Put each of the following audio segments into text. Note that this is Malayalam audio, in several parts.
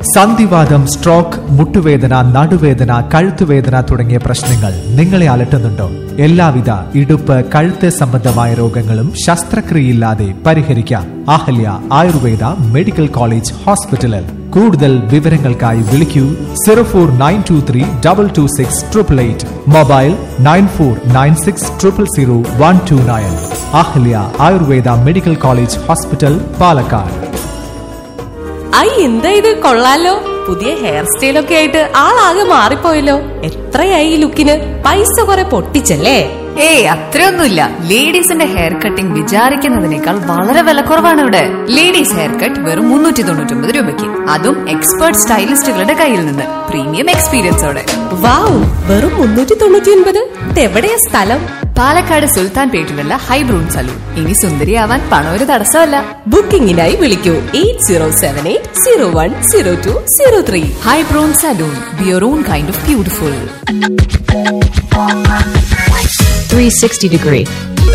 സന്ധിവാദം സ്ട്രോക്ക് മുട്ടുവേദന നടുവേദന കഴുത്തുവേദന തുടങ്ങിയ പ്രശ്നങ്ങൾ നിങ്ങളെ അലട്ടുന്നുണ്ടോ എല്ലാവിധ ഇടുപ്പ് കഴുത്ത് സംബന്ധമായ രോഗങ്ങളും ശസ്ത്രക്രിയയില്ലാതെ പരിഹരിക്കാം അഹല്യ ആയുർവേദ മെഡിക്കൽ കോളേജ് ഹോസ്പിറ്റലിൽ കൂടുതൽ വിവരങ്ങൾക്കായി വിളിക്കൂ zero four nine two three double two six triple eight mobile nine four nine six triple zero one two nine Ahalya Ayurveda medical college hospital Palakkad ഐ എന്താ ഇത് കൊള്ളാലോ പുതിയ ഹെയർ സ്റ്റൈലൊക്കെ ആയിട്ട് ആളാകെ മാറിപ്പോയല്ലോ എത്രയായി ഈ ലുക്കിന് പൈസ കുറെ പൊട്ടിച്ചല്ലേ ഏയ് അത്രയൊന്നുമില്ല ലേഡീസിന്റെ ഹെയർ കട്ടിംഗ് വിചാരിക്കുന്നതിനേക്കാൾ വളരെ വിലക്കുറവാണ് ഇവിടെ ലേഡീസ് ഹെയർ കട്ട് വെറും മുന്നൂറ്റി തൊണ്ണൂറ്റി ഒമ്പത് രൂപയ്ക്ക് അതും എക്സ്പേർട്ട് സ്റ്റൈലിസ്റ്റുകളുടെ കയ്യിൽ നിന്ന് പ്രീമിയം എക്സ്പീരിയൻസോടെ വാവ് വെറും മുന്നൂറ്റി തൊണ്ണൂറ്റി ഒൻപത് ഇതെവിടെയാ സ്ഥലം പാലക്കാട് സുൽത്താൻ പേട്ടിലുള്ള ഹൈബ്രൂൺ സലൂൺ ഇനി സുന്ദരിയാവാൻ പണം ഒരു തടസ്സമല്ല ബുക്കിംഗിനായി വിളിക്കൂ eight zero seven eight zero one zero two zero three ഹൈബ്രൂൺ salon beer on kind of beautiful 360 degree.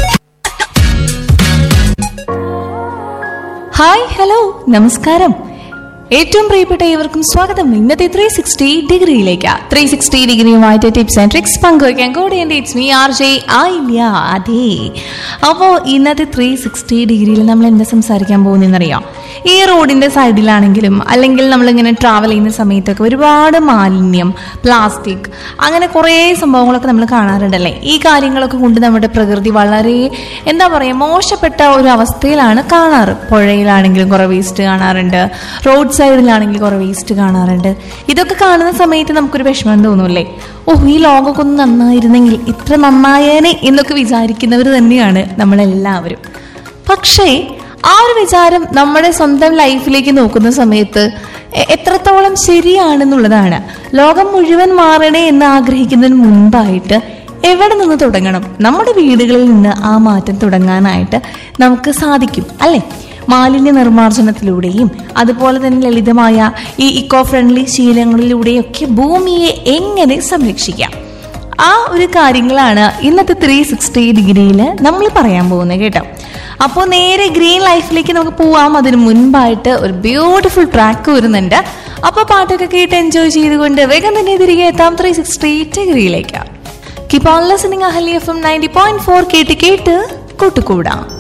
Hi hello നമസ്കാരം ഏറ്റവും പ്രിയപ്പെട്ട ഏവർക്കും സ്വാഗതം ഇന്നത്തെ ത്രീ സിക്സ്റ്റി ഡിഗ്രിയിലേക്ക് ത്രീ സിക്സ്റ്റി ഡിഗ്രിയുമായിട്ട് ടിപ്സ് ആൻഡ് ട്രിക്സ് പങ്കുവയ്ക്കാൻ കൂടെ എൻ്റെ ഇറ്റ്സ് മീ ആർ ജെ ആയില്ല അതെ അപ്പോൾ ഇന്നത്തെ ത്രീ സിക്സ്റ്റി ഡിഗ്രിയിൽ നമ്മൾ എന്താ സംസാരിക്കാൻ പോകുന്നതെന്നറിയാം ഈ റോഡിൻ്റെ സൈഡിലാണെങ്കിലും അല്ലെങ്കിൽ നമ്മളിങ്ങനെ ട്രാവൽ ചെയ്യുന്ന സമയത്തൊക്കെ ഒരുപാട് മാലിന്യം പ്ലാസ്റ്റിക് അങ്ങനെ കുറേ സംഭവങ്ങളൊക്കെ നമ്മൾ കാണാറുണ്ടല്ലേ ഈ കാര്യങ്ങളൊക്കെ കൊണ്ട് നമ്മുടെ പ്രകൃതി വളരെ എന്താ പറയുക മോശപ്പെട്ട ഒരു അവസ്ഥയിലാണ് കാണാറ് പുഴയിലാണെങ്കിലും കുറേ വേസ്റ്റ് കാണാറുണ്ട് റോഡ് സൈഡിലാണെങ്കിൽ കുറേ വേസ്റ്റ് കാണാറുണ്ട് ഇതൊക്കെ കാണുന്ന സമയത്ത് നമുക്കൊരു വിഷമം തോന്നൂല്ലേ ഓ ഈ ലോകമൊക്കെ ഒന്ന് നന്നായിരുന്നെങ്കിൽ ഇത്ര നന്നായേനെ എന്നൊക്കെ വിചാരിക്കുന്നവർ തന്നെയാണ് നമ്മളെല്ലാവരും പക്ഷേ ആ ഒരു വിചാരം നമ്മുടെ സ്വന്തം ലൈഫിലേക്ക് നോക്കുന്ന സമയത്ത് എ- എത്രത്തോളം ശരിയാണെന്നുള്ളതാണ് ലോകം മുഴുവൻ മാറണേ എന്ന് ആഗ്രഹിക്കുന്നതിന് മുൻപായിട്ട് എവിടെ നിന്ന് തുടങ്ങണം നമ്മുടെ വീടുകളിൽ നിന്ന് ആ മാറ്റം തുടങ്ങാനായിട്ട് നമുക്ക് സാധിക്കും അല്ലേ മാലിന്യ നിർമ്മാർജ്ജനത്തിലൂടെയും അതുപോലെ തന്നെ ലളിതമായ ഈ ഇക്കോ ഫ്രണ്ട്ലി ശീലങ്ങളിലൂടെയൊക്കെ ഭൂമിയെ എങ്ങനെ സംരക്ഷിക്കാം ആ ഒരു കാര്യങ്ങളാണ് ഇന്നത്തെ ത്രീ സിക്സ്റ്റി ഡിഗ്രിയിൽ നമ്മൾ പറയാൻ പോകുന്നത് കേട്ടോ അപ്പോൾ നേരെ ഗ്രീൻ ലൈഫിലേക്ക് നമുക്ക് പോവാം അതിന് മുൻപായിട്ട് ഒരു ബ്യൂട്ടിഫുൾ ട്രാക്ക് വരുന്നുണ്ട് അപ്പോൾ പാട്ടൊക്കെ കേട്ട് എൻജോയ് ചെയ്തുകൊണ്ട് വേഗം തന്നെ തിരികെ എത്താം ത്രീ സിക്സ്റ്റി ഡിഗ്രിയിലേക്ക് keep on listening Ahalia F M ninety point four കേട്ട് കേട്ട് കൂട്ടുകൂടാം